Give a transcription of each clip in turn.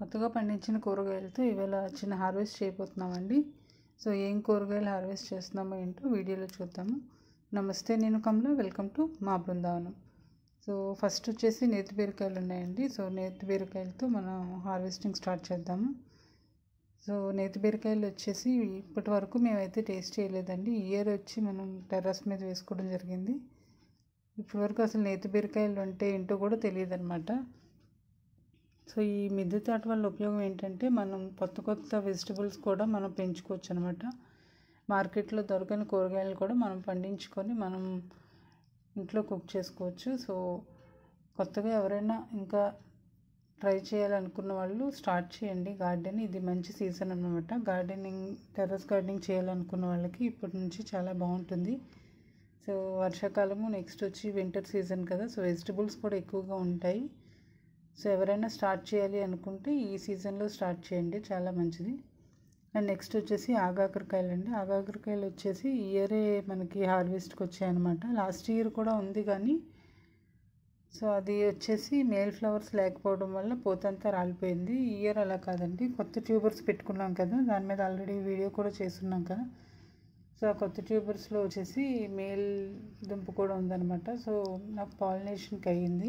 కొత్తగా పండించిన కూరగాయలతో ఇవాళ చిన్న హార్వెస్ట్ చేయబోతున్నామండి సో ఏం కూరగాయలు హార్వెస్ట్ చేస్తున్నామో ఏంటో వీడియోలో చూద్దాము నమస్తే నేను కమల వెల్కమ్ టు మా బృందావనం సో ఫస్ట్ వచ్చేసి నేతి బీరకాయలు ఉన్నాయండి సో నేతి బీరకాయలతో మనం హార్వెస్టింగ్ స్టార్ట్ చేద్దాము సో నేతి బీరకాయలు వచ్చేసి ఇప్పటి వరకు మేమైతే టేస్ట్ చేయలేదండి ఈ ఇయర్ వచ్చి మనం టెర్రస్ మీద వేసుకోవడం జరిగింది ఇప్పటి వరకు అసలు నేతి బీరకాయలు అంటే ఏంటో కూడా తెలియదు అనమాట సో ఈ మిద్దె తోట వల్ల ఉపయోగం ఏంటంటే మనం కొత్త కొత్త వెజిటబుల్స్ కూడా మనం పెంచుకోవచ్చు అనమాట మార్కెట్లో దొరకని కూరగాయలు కూడా మనం పండించుకొని మనం ఇంట్లో కుక్ చేసుకోవచ్చు సో కొత్తగా ఎవరైనా ఇంకా ట్రై చేయాలనుకున్న వాళ్ళు స్టార్ట్ చేయండి గార్డెన్ ఇది మంచి సీజన్ అనమాట గార్డెనింగ్ టెర్రస్ గార్డెనింగ్ చేయాలనుకున్న వాళ్ళకి ఇప్పటి నుంచి చాలా బాగుంటుంది సో వర్షాకాలము నెక్స్ట్ వచ్చి వింటర్ సీజన్ కదా సో వెజిటబుల్స్ కూడా ఎక్కువగా ఉంటాయి సో ఎవరైనా స్టార్ట్ చేయాలి అనుకుంటే ఈ సీజన్లో స్టార్ట్ చేయండి చాలా మంచిది అండ్ నెక్స్ట్ వచ్చేసి ఆగాకరకాయలు అండి ఆగాకరకాయలు వచ్చేసి ఇయరే మనకి హార్వెస్ట్కి వచ్చాయన్నమాట లాస్ట్ ఇయర్ కూడా ఉంది కానీ సో అది వచ్చేసి మేల్ ఫ్లవర్స్ లేకపోవడం వల్ల పోతంతా రాలిపోయింది ఈ ఇయర్ అలా కాదండి కొత్త ట్యూబర్స్ పెట్టుకున్నాం కదా దాని మీద ఆల్రెడీ వీడియో కూడా చేస్తున్నాం కదా సో ఆ కొత్త ట్యూబర్స్లో వచ్చేసి మేల్ దుంప కూడా ఉందన్నమాట సో నాకు పాలినేషన్కి అయ్యింది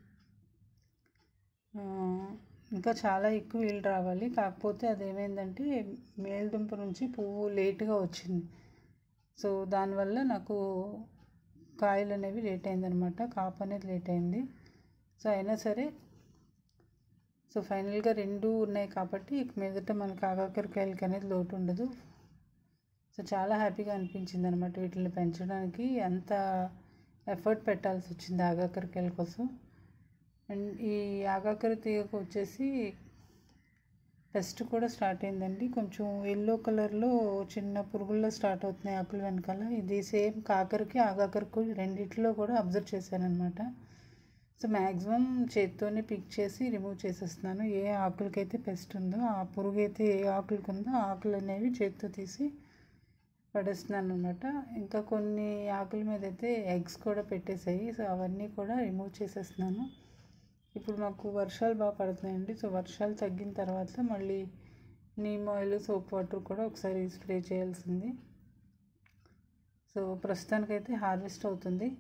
ఇంకా చాలా ఎక్కువ వీలు రావాలి కాకపోతే అదేమైందంటే మేల్దుంప నుంచి పువ్వు లేట్గా వచ్చింది సో దానివల్ల నాకు కాయలు అనేవి లేట్ అయిందనమాట కాపు అనేది లేట్ అయింది సో అయినా సరే సో ఫైనల్గా రెండు ఉన్నాయి కాబట్టి ఇక మీదట మనకు ఆగాకరకాయలకి అనేది లోటు ఉండదు సో చాలా హ్యాపీగా అనిపించింది అనమాట వీటిని పెంచడానికి అంత ఎఫర్ట్ పెట్టాల్సి వచ్చింది ఆగాకరకాయల కోసం అండ్ ఈ ఆగాకర తీగకు వచ్చేసి పెస్ట్ కూడా స్టార్ట్ అయిందండి కొంచెం ఎల్లో కలర్లో చిన్న పురుగుల్లో స్టార్ట్ అవుతున్నాయి ఆకులు వెనకాల ఇది సేమ్ కాకరకి ఆగాకరకు రెండిట్లో కూడా అబ్జర్వ్ చేశానమాట సో మ్యాక్సిమం చేత్తోనే పిక్ చేసి రిమూవ్ చేసేస్తున్నాను ఏ ఆకులకైతే పెస్ట్ ఉందో ఆ పురుగు అయితే ఏ ఆకులకు ఉందో ఆకులు అనేవి చేత్తో తీసి పడేస్తున్నాను అనమాట ఇంకా కొన్ని ఆకుల మీద అయితే ఎగ్స్ కూడా పెట్టేసాయి సో అవన్నీ కూడా రిమూవ్ చేసేస్తున్నాను ఇప్పుడు మాకు వర్షాలు బాగా పడుతున్నాయండి సో వర్షాలు తగ్గిన తర్వాత మళ్ళీ నీమ్ ఆయిల్ సోప్ వాటర్ కూడా ఒకసారి స్ప్రే చేయాల్సింది సో ప్రస్తుతానికైతే హార్వెస్ట్ అవుతుంది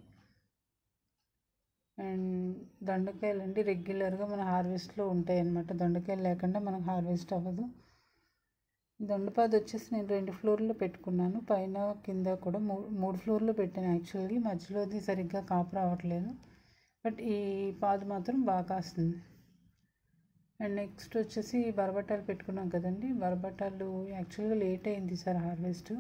అండ్ దొండకాయలు అండి రెగ్యులర్గా మన హార్వెస్ట్లో ఉంటాయి అన్నమాట దొండకాయలు లేకుండా మనకు హార్వెస్ట్ అవ్వదు దొండపాది వచ్చేసి నేను రెండు ఫ్లోర్లో పెట్టుకున్నాను పైన కింద కూడా మూడు మూడు ఫ్లోర్లో పెట్టాను యాక్చువల్లీ మధ్యలోది సరిగ్గా కాపు రావట్లేదు బట్ ఈ పాదు మాత్రం బాగా కాస్తుంది అండ్ నెక్స్ట్ వచ్చేసి బరబట్టాలు పెట్టుకున్నాం కదండి బరబట్టాలు యాక్చువల్గా లేట్ అయింది సార్ హార్వెస్ట్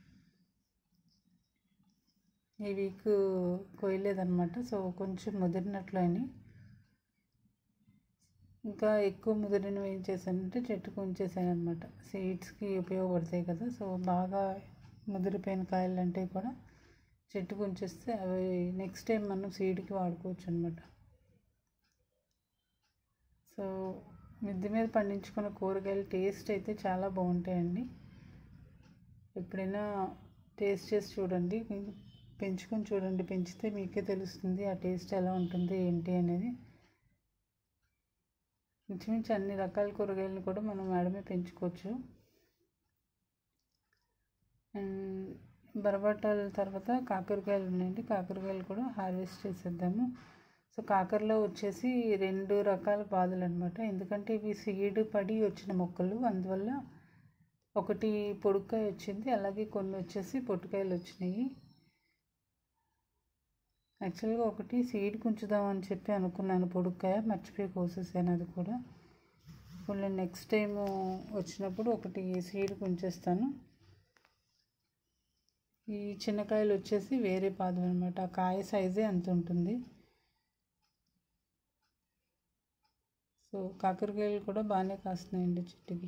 ఈ వీక్ కోయలేదన్నమాట సో కొంచెం ముదిరినట్లు అయినాయి ఇంకా ఎక్కువ ముదిరినవి ఏం చేశానంటే చెట్టుకు ఉంచేసాను అనమాట సీడ్స్కి ఉపయోగపడతాయి కదా సో బాగా ముదిరిపోయిన కాయలు అంటే కూడా చెట్టుకు ఉంచేస్తే అవి నెక్స్ట్ టైం మనం సీడ్కి వాడుకోవచ్చు అనమాట సో మిద్దె మీద పండించుకున్న కూరగాయలు టేస్ట్ అయితే చాలా బాగుంటాయండి ఎప్పుడైనా టేస్ట్ చేసి చూడండి పెంచుకొని చూడండి పెంచితే మీకే తెలుస్తుంది ఆ టేస్ట్ ఎలా ఉంటుంది ఏంటి అనేది ఇంచుమించు అన్ని రకాల కూరగాయలను కూడా మనం మేడమే పెంచుకోవచ్చు అండ్ బరబట్టాల తర్వాత కాకరకాయలు ఉన్నాయండి కాకరకాయలు కూడా హార్వెస్ట్ చేసేద్దాము సో కాకరలో వచ్చేసి రెండు రకాల పాదులు అనమాట ఎందుకంటే ఇవి సీడ్ పడి వచ్చిన మొక్కలు అందువల్ల ఒకటి పొడుకాయ వచ్చింది అలాగే కొన్ని వచ్చేసి పొట్టుకాయలు వచ్చినాయి యాక్చువల్గా ఒకటి సీడ్ కుంచుదామని చెప్పి అనుకున్నాను పొడుకాయ మర్చిపోయి కోసేసాను అది కూడా ఇప్పుడు నేను నెక్స్ట్ టైం వచ్చినప్పుడు ఒకటి సీడ్ కుంచేస్తాను ఈ చిన్నకాయలు వచ్చేసి వేరే పాదం అనమాట ఆ కాయ సైజే అంత ఉంటుంది సో కాకరకాయలు కూడా బాగానే కాస్తున్నాయండి చెట్టుకి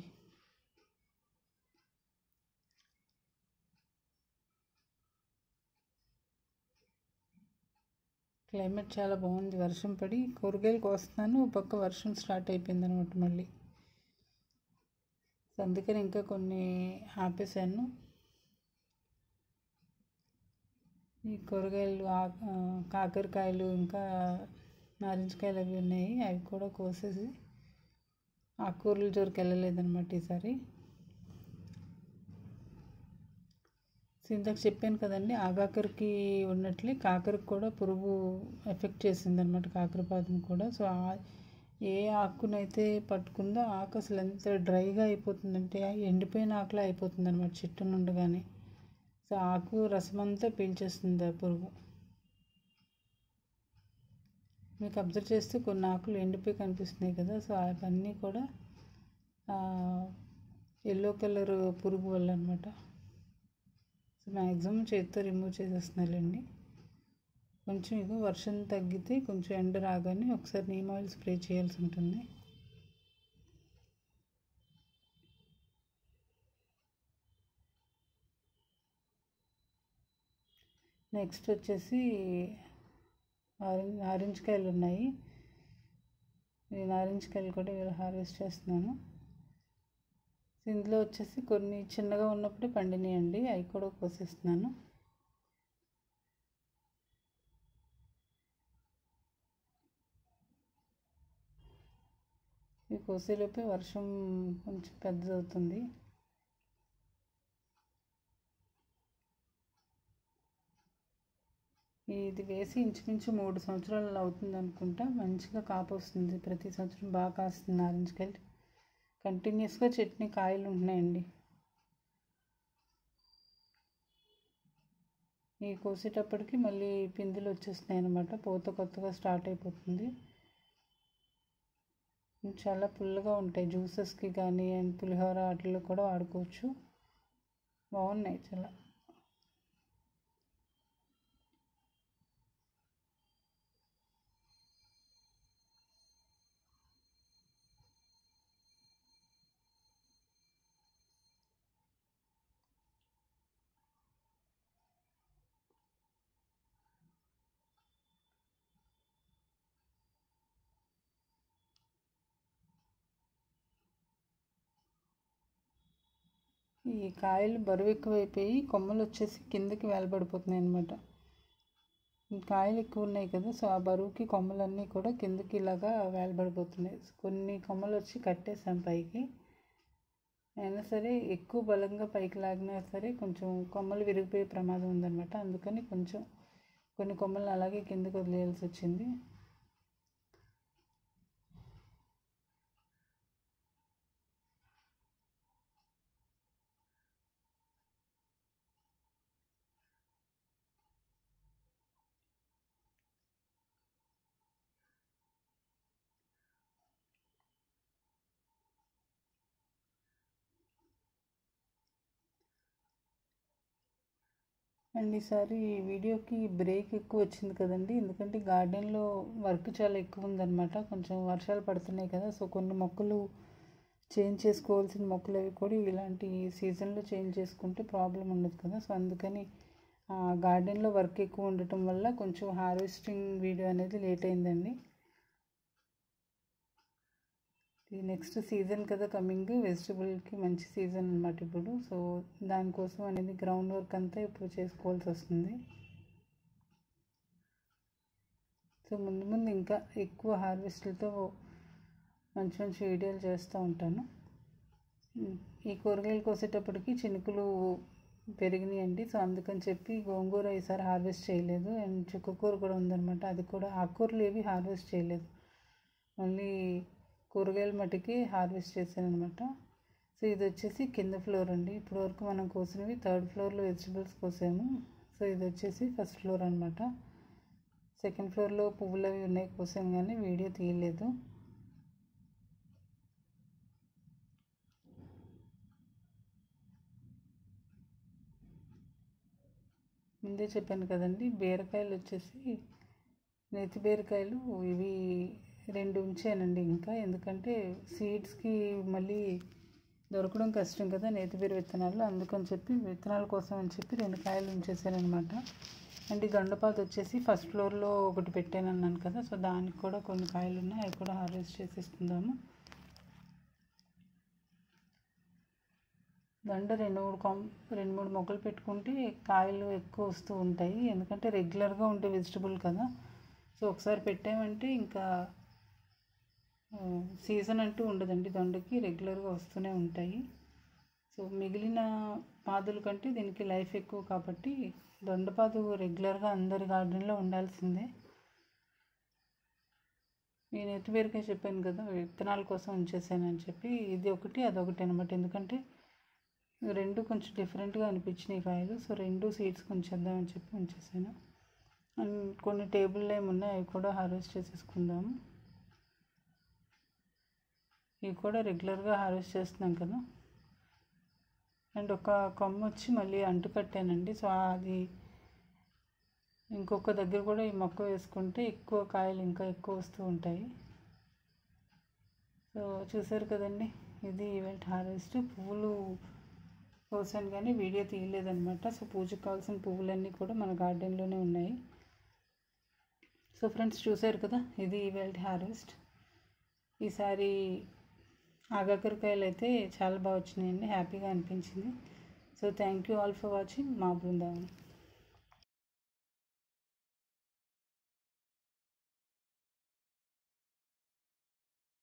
క్లైమేట్ చాలా బాగుంది వర్షం పడి కూరగాయలు కోస్తున్నాను ఒక పక్క వర్షం స్టార్ట్ అయిపోయింది అనమాట మళ్ళీ సో అందుకని ఇంకా కొన్ని ఆపేసాను ఈ కూరగాయలు కాకరకాయలు ఇంకా నారింజకాయలు అవి ఉన్నాయి అవి కూడా కోసేసి ఆకుకూరల జోరికి వెళ్ళలేదన్నమాట ఈసారి సో ఇందాక చెప్పాను కదండి ఆగాకరికి ఉన్నట్లే కాకరకు కూడా పురుగు ఎఫెక్ట్ చేసింది అనమాట కాకరపాదం కూడా సో ఏ ఆకునైతే పట్టుకుందో ఆకు అసలు ఎంత డ్రైగా అయిపోతుందంటే ఎండిపోయిన ఆకులా అయిపోతుంది అనమాట చెట్టు నుండగానే సో ఆకు రసమంతా పీల్చేస్తుంది ఆ పురుగు మీకు అబ్జర్వ్ చేస్తే కొన్ని ఆకులు ఎండిపోయి కనిపిస్తున్నాయి కదా సో అవన్నీ కూడా ఎల్లో కలర్ పురుగు వల్ల అనమాట సో మ్యాక్సిమం చేతితో రిమూవ్ చేసేస్తున్నారండి కొంచెం ఇగో వర్షం తగ్గితే కొంచెం ఎండ రాగానే ఒకసారి నీమ్ ఆయిల్ స్ప్రే చేయాల్సి ఉంటుంది నెక్స్ట్ వచ్చేసి ఆరెంజ్ ఆరెంజ్ కాయలు ఉన్నాయి నేను ఆరెంజ్ కాయలు కూడా ఇవాళ హార్వెస్ట్ చేస్తున్నాను ఇందులో వచ్చేసి కొన్ని చిన్నగా ఉన్నప్పుడే పండినాయండి అవి కూడా కోసేస్తున్నాను ఇవి కోసేలోపే వర్షం కొంచెం పెద్దదవుతుంది ఇది వేసి ఇంచుమించు మూడు సంవత్సరాలు అవుతుంది అనుకుంటా మంచిగా కాపు వస్తుంది ప్రతి సంవత్సరం బాగా కాస్తుంది ఆరెంజ్ కాయలు కంటిన్యూస్గా చట్నీ కాయలు ఉంటున్నాయండి ఈ కోసేటప్పటికి మళ్ళీ పిందులు వచ్చేస్తున్నాయి అనమాట పూత కొత్తగా స్టార్ట్ అయిపోతుంది చాలా పుల్లగా ఉంటాయి జ్యూసెస్కి కానీ అండ్ పులిహోర వాటిల్లో కూడా వాడుకోవచ్చు బాగున్నాయి చాలా ఈ కాయలు బరువు ఎక్కువైపోయి కొమ్మలు వచ్చేసి కిందకి వేలబడిపోతున్నాయి అనమాట కాయలు ఎక్కువ ఉన్నాయి కదా సో ఆ బరువుకి కొమ్మలన్నీ కూడా కిందకి ఇలాగా వేలబడిపోతున్నాయి కొన్ని కొమ్మలు వచ్చి కట్టేసాం పైకి అయినా సరే ఎక్కువ బలంగా పైకి లాగినా సరే కొంచెం కొమ్మలు విరిగిపోయే ప్రమాదం ఉందన్నమాట అందుకని కొంచెం కొన్ని కొమ్మలను అలాగే కిందకి వదిలేయాల్సి వచ్చింది అండ్ ఈసారి వీడియోకి బ్రేక్ ఎక్కువ వచ్చింది కదండి ఎందుకంటే గార్డెన్లో వర్క్ చాలా ఎక్కువ ఉందన్నమాట కొంచెం వర్షాలు పడుతున్నాయి కదా సో కొన్ని మొక్కలు చేంజ్ చేసుకోవాల్సిన మొక్కలు అవి కూడా ఇలాంటి సీజన్లో చేంజ్ చేసుకుంటే ప్రాబ్లం ఉండదు కదా సో అందుకని గార్డెన్లో వర్క్ ఎక్కువ ఉండటం వల్ల కొంచెం హార్వెస్టింగ్ వీడియో అనేది లేట్ అయిందండి ఇది నెక్స్ట్ సీజన్ కదా కమింగ్ వెజిటబుల్కి మంచి సీజన్ అనమాట ఇప్పుడు సో దానికోసం అనేది గ్రౌండ్ వర్క్ అంతా ఇప్పుడు చేసుకోవాల్సి వస్తుంది సో ముందు ముందు ఇంకా ఎక్కువ హార్వెస్ట్లతో మంచి మంచి వీడియోలు చేస్తూ ఉంటాను ఈ కూరగాయలు కోసేటప్పటికి చినుకులు పెరిగినాయండి సో అందుకని చెప్పి గోంగూర ఈసారి హార్వెస్ట్ చేయలేదు అండ్ చుక్కకూర కూడా ఉందన్నమాట అది కూడా ఆకుకూరలు ఏవి హార్వెస్ట్ చేయలేదు మళ్ళీ కూరగాయల మట్టికి హార్వెస్ట్ చేశాను అనమాట సో ఇది వచ్చేసి కింద ఫ్లోర్ అండి ఇప్పటి వరకు మనం కోసినవి థర్డ్ ఫ్లోర్లో వెజిటబుల్స్ కోసాము సో ఇది వచ్చేసి ఫస్ట్ ఫ్లోర్ అనమాట సెకండ్ ఫ్లోర్లో పువ్వులు అవి ఉన్నాయి కోసాము కానీ వీడియో తీయలేదు ముందే చెప్పాను కదండి బీరకాయలు వచ్చేసి నేతి బీరకాయలు ఇవి రెండు ఉంచానండి ఇంకా ఎందుకంటే సీడ్స్కి మళ్ళీ దొరకడం కష్టం కదా నేతిబీర విత్తనాలు అందుకని చెప్పి విత్తనాల కోసం అని చెప్పి రెండు కాయలు ఉంచేసాను అనమాట అండ్ ఈ దొండపాత వచ్చేసి ఫస్ట్ ఫ్లోర్లో ఒకటి పెట్టాను అన్నాను కదా సో దానికి కూడా కొన్ని కాయలు ఉన్నాయి అవి కూడా హార్వెస్ట్ చేసేసుకుందాము దండ రెండు మూడు కొమ్ రెండు మూడు మొక్కలు పెట్టుకుంటే కాయలు ఎక్కువ వస్తూ ఉంటాయి ఎందుకంటే రెగ్యులర్గా ఉండే వెజిటబుల్ కదా సో ఒకసారి పెట్టామంటే ఇంకా సీజన్ అంటూ ఉండదండి దొండకి రెగ్యులర్గా వస్తూనే ఉంటాయి సో మిగిలిన పాదుల కంటే దీనికి లైఫ్ ఎక్కువ కాబట్టి దొండపాదు రెగ్యులర్గా అందరి గార్డెన్లో ఉండాల్సిందే నేను ఎత్తు బీరకాయ చెప్పాను కదా విత్తనాల కోసం ఉంచేసానని చెప్పి ఇది ఒకటి అదొకటి అనమాట ఎందుకంటే రెండు కొంచెం డిఫరెంట్గా అనిపించినాయి కాయలు సో రెండు సీడ్స్ ఉంచేద్దామని చెప్పి ఉంచేసాను అండ్ కొన్ని టేబుల్ ఏమి ఉన్నాయి అవి కూడా హార్వెస్ట్ చేసేసుకుందాము ఇవి కూడా రెగ్యులర్గా హార్వెస్ట్ చేస్తున్నాం కదా అండ్ ఒక కొమ్మ వచ్చి మళ్ళీ అంటు కట్టానండి సో అది ఇంకొక దగ్గర కూడా ఈ మొక్క వేసుకుంటే ఎక్కువ కాయలు ఇంకా ఎక్కువ వస్తూ ఉంటాయి సో చూసారు కదండి ఇది ఈవెంట్ హార్వెస్ట్ పువ్వులు కోసాను కానీ వీడియో తీయలేదనమాట సో పూజకు కావాల్సిన పువ్వులన్నీ కూడా మన గార్డెన్లోనే ఉన్నాయి సో ఫ్రెండ్స్ చూసారు కదా ఇది ఈవెల్ట్ హార్వెస్ట్ ఈసారి ఆగాకరకాయలు అయితే చాలా బాగా వచ్చినాయండి హ్యాపీగా అనిపించింది so thank you all for watching మా బృందావనం